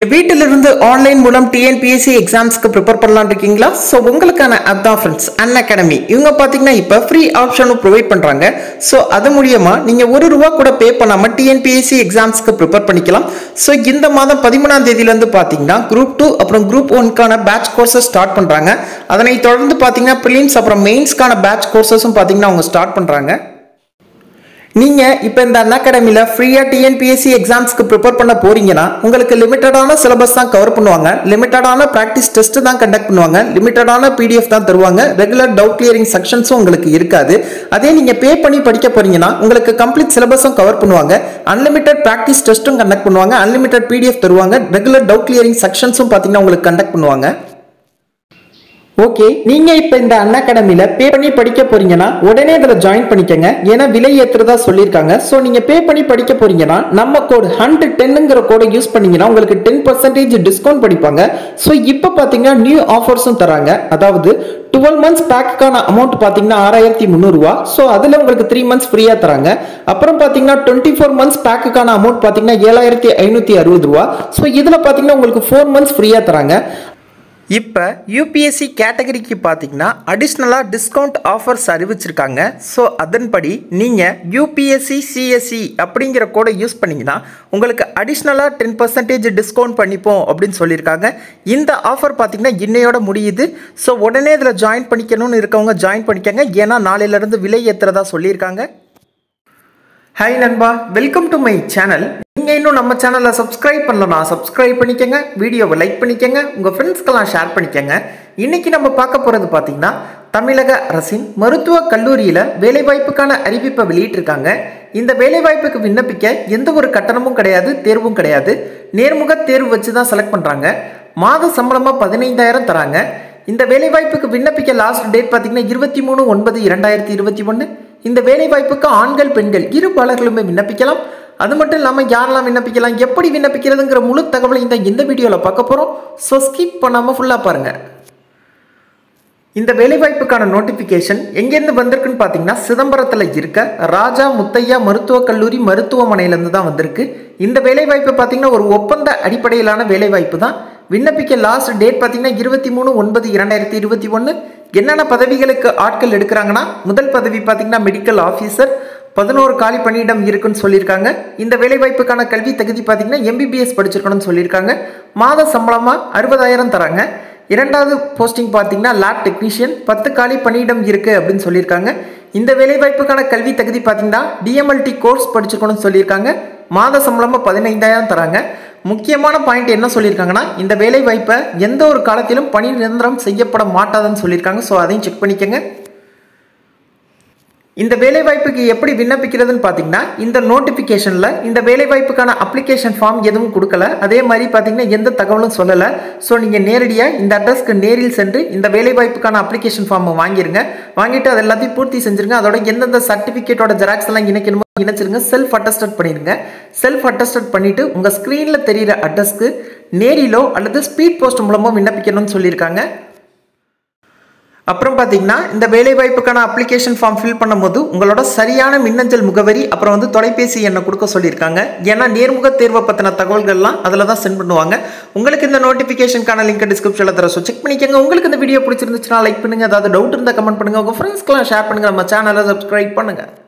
வீட்டிலிருந்து ஆன்லைன் மூலம் டிஎன்பிஎஸ்சி எக்ஸாம்ஸ்க்கு ப்ரிப்பேர் பண்ணலாம் இருக்கீங்களா ஸோ உங்களுக்கான அதான் ஃப்ரெண்ட்ஸ் அன் அகாடமி இவங்க பார்த்தீங்கன்னா இப்போ ஃப்ரீ ஆப்ஷனும் ப்ரொவைட் பண்ணுறாங்க ஸோ அது மூலியமாக நீங்கள் ஒரு ரூபா கூட பே பண்ணாமல் டிஎன்பிஎஸ்சி எக்ஸாம்ஸ்க்கு ப்ரிப்பேர் பண்ணிக்கலாம் ஸோ இந்த மாதம் பதிமூணாம் தேதியிலேருந்து பார்த்தீங்கன்னா குரூப் டூ அப்புறம் குரூப் ஒன்க்கான பேட்ச் கோர்சஸ் ஸ்டார்ட் பண்ணுறாங்க அதனை தொடர்ந்து பார்த்தீங்கன்னா ப்ரிலிம்ஸ் அப்புறம் மெயின்ஸ்க்கான பேட்ச் கோர்சஸும் பார்த்தீங்கன்னா அவங்க ஸ்டார்ட் பண்ணுறாங்க நீங்கள் இப்போ இந்த அன் அகாடமியில் ஃப்ரீயாக டிஎன்பிஎஸ்சி எக்ஸாம்ஸ்க்கு ப்ரிப்பேர் பண்ண போறீங்கன்னா உங்களுக்கு லிமிட்டடான சிலபஸ் தான் கவர் பண்ணுவாங்க லிமிட்டடான ப்ராக்டிஸ் டெஸ்ட் தான் கண்டக்ட் பண்ணுவாங்க லிமிட்டடான பிடிஎஃப் தான் தருவாங்க ரெகுலர் டவுட் கிளியரிங் செக்ஷன்ஸும் உங்களுக்கு இருக்காது அதே நீங்கள் பே பண்ணி படிக்க போறீங்கன்னா உங்களுக்கு கம்ப்ளீட் சிலபஸும் கவர் பண்ணுவாங்க அன்லிமிட்டட் ப்ராக்டிஸ் டெஸ்ட்டும் கண்டக்ட் பண்ணுவாங்க அன்லிமிட்டட் பிடிஎஃப் தருவாங்க ரெகுலர் டவுட் கிளியரிங் செக்ஷன்ஸும் பார்த்தீங்கன்னா உங்களுக்கு கண்டக்ட் பண்ணுவாங்க ஓகே நீங்க இப்ப இந்த அன் அகாடமில பே பண்ணி படிக்க போறீங்கன்னா உடனே இதுல ஜாயின் பண்ணிக்கங்க ஏன்னா விலை ஏத்துறதா சொல்லியிருக்காங்க ஸோ நீங்க பே பண்ணி படிக்க போறீங்கன்னா நம்ம கோடு ஹண்ட்ரட் டென்னுங்கிற கோடை யூஸ் பண்ணீங்கன்னா உங்களுக்கு டென் பர்சன்டேஜ் டிஸ்கவுண்ட் படிப்பாங்க ஸோ இப்போ பாத்தீங்கன்னா நியூ ஆஃபர்ஸும் தராங்க அதாவது டுவெல் மந்த்ஸ் பேக்குக்கான அமௌண்ட் பார்த்தீங்கன்னா ஆறாயிரத்தி முந்நூறுரூவா ஸோ அதில் உங்களுக்கு த்ரீ மந்த்ஸ் ஃப்ரீயாக தராங்க அப்புறம் பார்த்தீங்கன்னா டுவெண்ட்டி ஃபோர் மந்த்ஸ் பேக்குக்கான அமௌண்ட் பார்த்தீங்கன்னா ஏழாயிரத்தி ஐநூற்றி அறுபது ரூபா ஸோ இதில் பார்த்தீங்கன்னா உங்களுக்கு ஃபோர் மந்த்ஸ் ஃப்ரீயாக தராங்க இப்போ யூபிஎஸ்சி கேட்டகரிக்கு பார்த்தீங்கன்னா அடிஷ்னலாக டிஸ்கவுண்ட் ஆஃபர்ஸ் அறிவிச்சிருக்காங்க ஸோ அதன்படி நீங்கள் யூபிஎஸ்சி சிஎஸ்சி அப்படிங்கிற கோடை யூஸ் பண்ணிங்கன்னா உங்களுக்கு அடிஷ்னலாக டென் பர்சன்டேஜ் டிஸ்கவுண்ட் பண்ணிப்போம் அப்படின்னு சொல்லியிருக்காங்க இந்த ஆஃபர் பார்த்தீங்கன்னா இன்னையோட முடியுது ஸோ உடனே இதில் ஜாயின் பண்ணிக்கணும்னு இருக்கவங்க ஜாயின் பண்ணிக்கங்க ஏன்னா நாளையிலேருந்து விலை ஏற்றுறதா சொல்லியிருக்காங்க ஹாய் நண்பா வெல்கம் டு மை சேனல் நீங்கள் இன்னும் நம்ம சேனலை சப்ஸ்கிரைப் பண்ணலனா சப்ஸ்கிரைப் பண்ணிக்கங்க வீடியோவை லைக் பண்ணிக்கங்க உங்கள் ஃப்ரெண்ட்ஸ்க்கெல்லாம் ஷேர் பண்ணிக்கங்க இன்னைக்கு நம்ம பார்க்க போகிறது பார்த்தீங்கன்னா தமிழக அரசின் மருத்துவ கல்லூரியில் வேலைவாய்ப்புக்கான அறிவிப்பை வெளியிட்டிருக்காங்க இந்த வேலைவாய்ப்புக்கு விண்ணப்பிக்க எந்த ஒரு கட்டணமும் கிடையாது தேர்வும் கிடையாது நேர்முக தேர்வு வச்சு தான் செலக்ட் பண்ணுறாங்க மாத சம்பளமாக பதினைந்தாயிரம் தராங்க இந்த வேலைவாய்ப்புக்கு விண்ணப்பிக்க லாஸ்ட் டேட் பார்த்தீங்கன்னா இருபத்தி மூணு ஒன்பது இரண்டாயிரத்தி இருபத்தி ஒன்று இந்த வேலைவாய்ப்புக்கு ஆண்கள் பெண்கள் இரு பாலர்களுமே விண்ணப்பிக்கலாம் அது மட்டும் இல்லாமல் யாரெல்லாம் விண்ணப்பிக்கலாம் எப்படி விண்ணப்பிக்கிறதுங்கிற முழு தகவலை இந்த இந்த வீடியோவில் பார்க்க போகிறோம் ஸோ ஸ்கிப் பண்ணாமல் ஃபுல்லாக பாருங்கள் இந்த வேலைவாய்ப்புக்கான நோட்டிஃபிகேஷன் எங்கேருந்து வந்திருக்குன்னு பார்த்தீங்கன்னா சிதம்பரத்தில் இருக்க ராஜா முத்தையா மருத்துவக் கல்லூரி மருத்துவமனையிலேருந்து தான் வந்திருக்கு இந்த வேலைவாய்ப்பு பார்த்தீங்கன்னா ஒரு ஒப்பந்த அடிப்படையிலான வேலைவாய்ப்பு தான் விண்ணப்பிக்க லாஸ்ட் டேட் பார்த்தீங்கன்னா இருபத்தி மூணு ஒன்பது இரண்டாயிரத்தி இருபத்தி ஒன்று என்னென்ன பதவிகளுக்கு ஆட்கள் எடுக்கிறாங்கன்னா முதல் பதவி பார்த்தீங்கன்னா மெடிக்கல் ஆஃபீஸர் பதினோரு காலி பணியிடம் இருக்குன்னு சொல்லியிருக்காங்க இந்த வேலைவாய்ப்புக்கான கல்வி தகுதி பார்த்தீங்கன்னா எம்பிபிஎஸ் படிச்சிருக்கணும்னு சொல்லியிருக்காங்க மாத சம்பளமாக அறுபதாயிரம் தராங்க இரண்டாவது போஸ்டிங் பார்த்தீங்கன்னா லேப் டெக்னீஷியன் பத்து காலி பணியிடம் இருக்குது அப்படின்னு சொல்லியிருக்காங்க இந்த வேலைவாய்ப்புக்கான கல்வி தகுதி பார்த்தீங்கன்னா டிஎம்எல்டி கோர்ஸ் படிச்சிருக்கணும்னு சொல்லியிருக்காங்க மாத சம்பளமாக பதினைந்தாயிரம் தராங்க முக்கியமான பாயிண்ட் என்ன சொல்லியிருக்காங்கன்னா இந்த வேலை வாய்ப்பை எந்த ஒரு காலத்திலும் பணி நிரந்தரம் செய்யப்பட மாட்டாதுன்னு சொல்லியிருக்காங்க ஸோ அதையும் செக் பண்ணிக்கோங்க இந்த வேலைவாய்ப்புக்கு எப்படி விண்ணப்பிக்கிறதுன்னு பார்த்தீங்கன்னா இந்த நோட்டிஃபிகேஷனில் இந்த வேலைவாய்ப்புக்கான அப்ளிகேஷன் ஃபார்ம் எதுவும் கொடுக்கல அதே மாதிரி பார்த்தீங்கன்னா எந்த தகவலும் சொல்லலை ஸோ நீங்கள் நேரடியாக இந்த அட்ரஸ்க்கு நேரில் சென்று இந்த வேலைவாய்ப்புக்கான அப்ளிகேஷன் ஃபார்மை வாங்கிருங்க வாங்கிட்டு அது எல்லாத்தையும் பூர்த்தி செஞ்சுருங்க அதோட எந்தெந்த சர்டிஃபிகேட்டோட ஜெராக்ஸ் எல்லாம் இணைக்கணுமோ இணைச்சிருங்க செல்ஃப் அட்டஸ்டட் பண்ணிடுங்க செல்ஃப் அட்டஸ்டட் பண்ணிவிட்டு உங்கள் ஸ்க்ரீனில் தெரிகிற அட்ரஸ்க்கு நேரிலோ அல்லது ஸ்பீட் போஸ்ட் மூலமாக விண்ணப்பிக்கணும்னு சொல்லியிருக்காங்க அப்புறம் பார்த்தீங்கன்னா இந்த வேலைவாய்ப்புக்கான அப்ளிகேஷன் ஃபார்ம் ஃபில் பண்ணும்போது உங்களோட சரியான மின்னஞ்சல் முகவரி அப்புறம் வந்து தொலைபேசி எண்ணை கொடுக்க சொல்லியிருக்காங்க ஏன்னா நேர்முக தேர்வை பற்றின தகவல்கள்லாம் அதில் தான் சென்ட் பண்ணுவாங்க உங்களுக்கு இந்த நோட்டிஃபிகேஷனுக்கான லிங்க் டிஸ்கிரிப்ஷனில் தர ஸோ செக் பண்ணிக்கோங்க உங்களுக்கு இந்த வீடியோ பிடிச்சிருந்துச்சுன்னா லைக் பண்ணுங்கள் அதாவது டவுட் இருந்தால் கமெண்ட் பண்ணுங்கள் உங்கள் ஃப்ரெண்ட்ஸ்க்கெலாம் ஷேர் பண்ணுங்கள் நம்ம சேனலை சப்ஸ்கிரைப் பண்ணுங்கள்